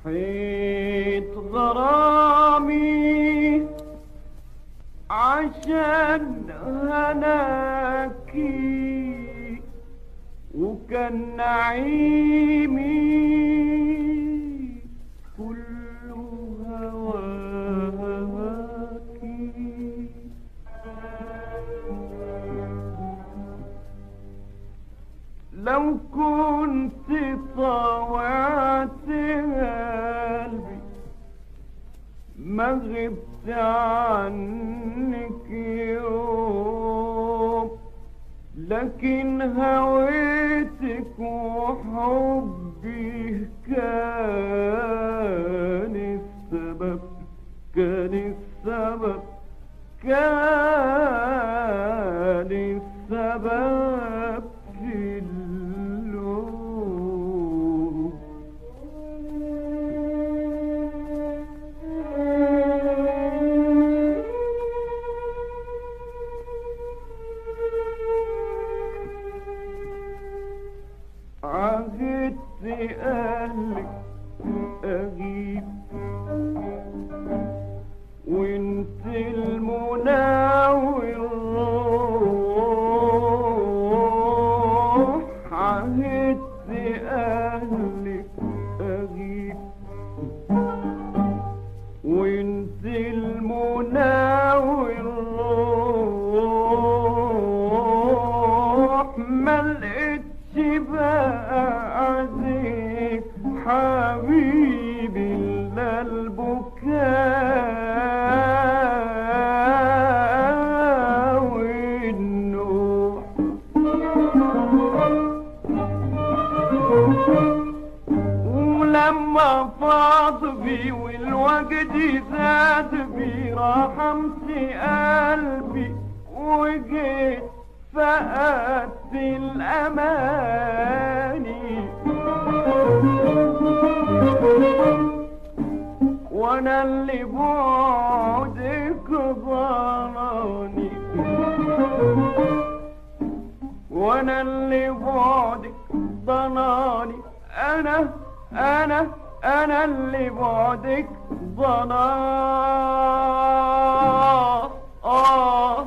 ضحيت غرامي عشان هناكي وكان نعيمي كله هواكي لو كنت طوعت قلبي ما غبت عنك يوم لكن هويتك وحبي كان السبب كان السبب كان السبب في اللوم عهدت أهلك أغيب وانت المنى والروح عهدت أهلك أغيب وانت المنى والروح ما لقيتش بعدك حبيبي الا البكاء والنوح ولما فاض بي والوجد زاد بي رحمت قلبي وجيت فقدت الأماني وانا اللي بعدك ضراني وانا اللي بعدك ضناني انا انا انا اللي بعدك ضنا آه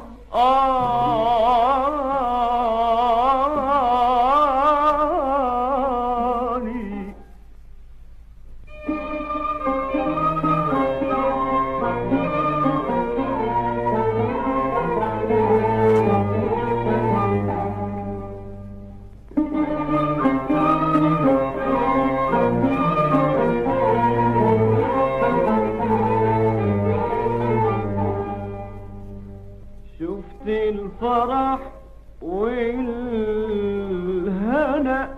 آه شفت الفرح والهنا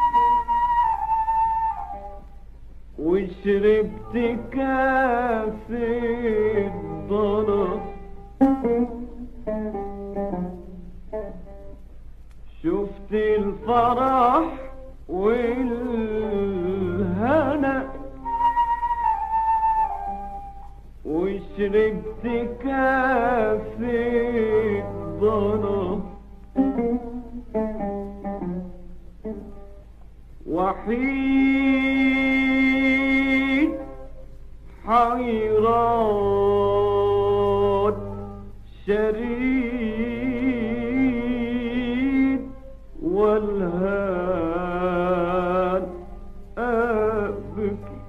وشربت كاس الضنا شفت الفرح والهنا وشربت كاس الضنا وحيد حيران شريد والهان أبكي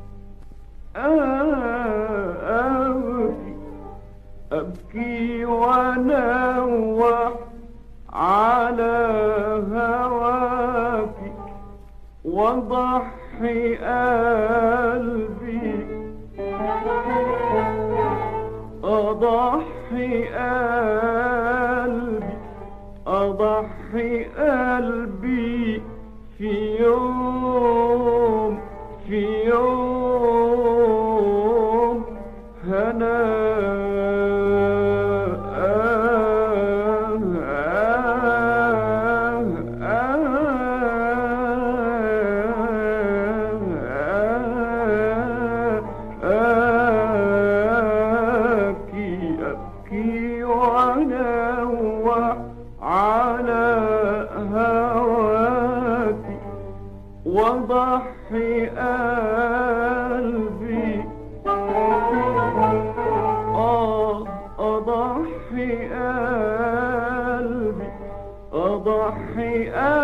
أبكي أبكي وأنوح على هواك وضحي قلبي أضحي قلبي أضحي قلبي في يوم في يوم هنا أبكي أبكي وأنوح على هواك وضحي قلبي أضحي